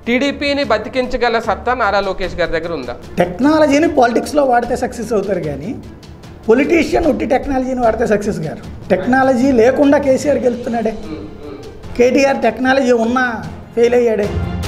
టీడీపీని బతికించగల సత్తా నారా లోకేష్ గారి దగ్గర ఉందా టెక్నాలజీని పాలిటిక్స్లో వాడితే సక్సెస్ అవుతారు కానీ పొలిటీషియన్ ఉట్టి టెక్నాలజీని వాడితే సక్సెస్ గారు టెక్నాలజీ లేకుండా కేసీఆర్ గెలుస్తున్నాడే కేటీఆర్ టెక్నాలజీ ఉన్నా ఫెయిల్ అయ్యాడే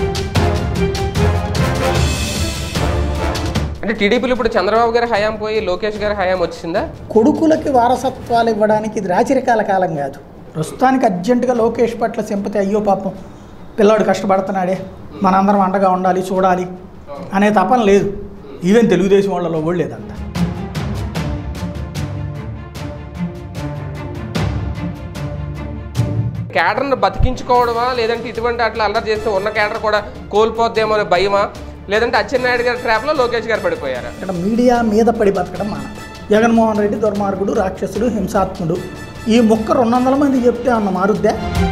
అంటే టీడీపీలో ఇప్పుడు చంద్రబాబు గారి హయాం పోయి లోకేష్ గారి హయాం వచ్చిందా కొడుకులకి వారసత్వాలు ఇవ్వడానికి ఇది రాచరికాల కాలం కాదు ప్రస్తుతానికి అర్జెంటుగా లోకేష్ పట్ల సింపతి అయ్యో పాపం పిల్లాడు కష్టపడుతున్నాడే మనందరం అండగా ఉండాలి చూడాలి అనే తపన లేదు ఈవెన్ తెలుగుదేశం వాళ్ళలో కూడా లేదంట క్యాడర్ను బతికించుకోవడమా లేదంటే ఇటువంటి అట్లా అల్లరి చేస్తే ఉన్న క్యాడర్ కూడా కోల్పోద్దేమో అనే భయమా లేదంటే అచ్చెన్నాయుడు గారి ట్రాప్లో లోకేష్ గారు పడిపోయారా ఇక్కడ మీడియా మీద పడి బతకడం మాన జగన్మోహన్ రెడ్డి దుర్మార్గుడు రాక్షసుడు హింసాత్ముడు ఈ ముక్క రెండు వందల మంది చెప్తే అన్న మారుద్దే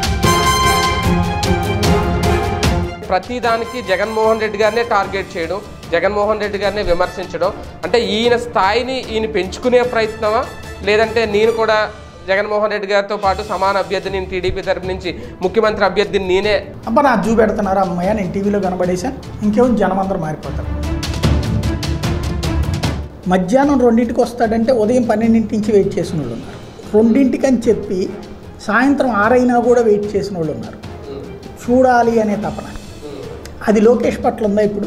ప్రతి దానికి జగన్మోహన్ రెడ్డి గారినే టార్గెట్ చేయడం జగన్మోహన్ రెడ్డి గారినే విమర్శించడం అంటే ఈయన స్థాయిని ఈయన పెంచుకునే ప్రయత్నమా లేదంటే నేను కూడా జగన్మోహన్ రెడ్డి గారితో పాటు సమాన అభ్యర్థిని టీడీపీ తరపు నుంచి ముఖ్యమంత్రి అభ్యర్థిని నేనే అబ్బా నా జూ పెడుతున్నారు అమ్మయ్య నేను టీవీలో కనబడేశాను ఇంకేం జనం అందరూ మారిపోతారు మధ్యాహ్నం రెండింటికి వస్తాడంటే ఉదయం పన్నెండింటి నుంచి వెయిట్ చేసిన వాళ్ళు ఉన్నారు రెండింటికి అని చెప్పి సాయంత్రం ఆరైనా కూడా వెయిట్ చేసిన వాళ్ళు ఉన్నారు చూడాలి అనే తపన అది లోకేష్ పట్ల ఉందా ఇప్పుడు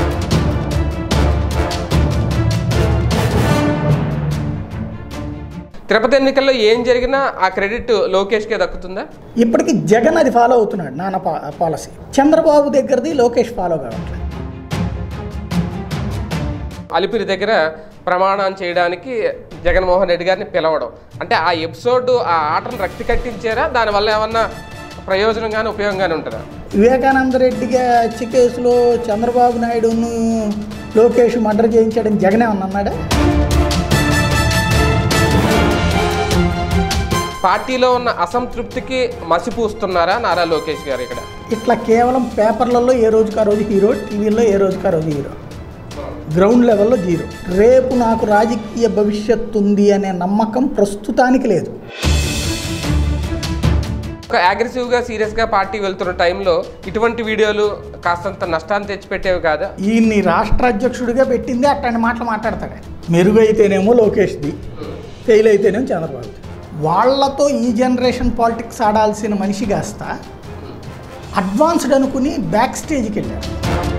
తిరుపతి ఎన్నికల్లో ఏం జరిగినా ఆ క్రెడిట్ లోకేష్కే దక్కుతుందా ఇప్పటికి జగన్ అది ఫాలో అవుతున్నాడు నాన్న పా- పాలసీ చంద్రబాబు దగ్గరది లోకేష్ ఫాలో కావట్లేదు అలిపిరి దగ్గర ప్రమాణం చేయడానికి జగన్మోహన్ రెడ్డి గారిని పిలవడం అంటే ఆ ఎపిసోడ్ ఆ ఆటను రక్తి కట్టించారా దానివల్ల ఏమన్నా ప్రయోజనం కానీ ఉపయోగం కానీ ఉంటుందా వివేకానంద రెడ్డిగా హత్య కేసులో చంద్రబాబు నాయుడును లోకేష్ మర్డర్ చేయించాడని జగన్ ఏమన్నా అన్నాడా పార్టీలో ఉన్న అసంతృప్తికి మసిపూస్తున్నారా నారా లోకేష్ గారు ఇక్కడ ఇట్లా కేవలం పేపర్లలో ఏ రోజుకి ఆ రోజు హీరో టీవీలో ఏ రోజుకి ఆ రోజు హీరో గ్రౌండ్ లెవెల్లో జీరో రేపు నాకు రాజకీయ భవిష్యత్తు ఉంది అనే నమ్మకం ప్రస్తుతానికి లేదు ఒక అగ్రెసివ్గా సీరియస్గా పార్టీ వెళ్తున్న టైంలో ఇటువంటి వీడియోలు కాస్తంత నష్టాన్ని తెచ్చిపెట్టేవి కాదా ఈయన్ని రాష్ట్ర అధ్యక్షుడిగా పెట్టింది అట్లాంటి మాటలు మాట్లాడతాడు మెరుగు అయితేనేమో లోకేష్ది ఫెయిల్ అయితేనేమో చంద్రబాబు వాళ్ళతో ఈ జనరేషన్ పాలిటిక్స్ ఆడాల్సిన మనిషి కాస్త అడ్వాన్స్డ్ అనుకుని బ్యాక్ స్టేజ్కి వెళ్ళారు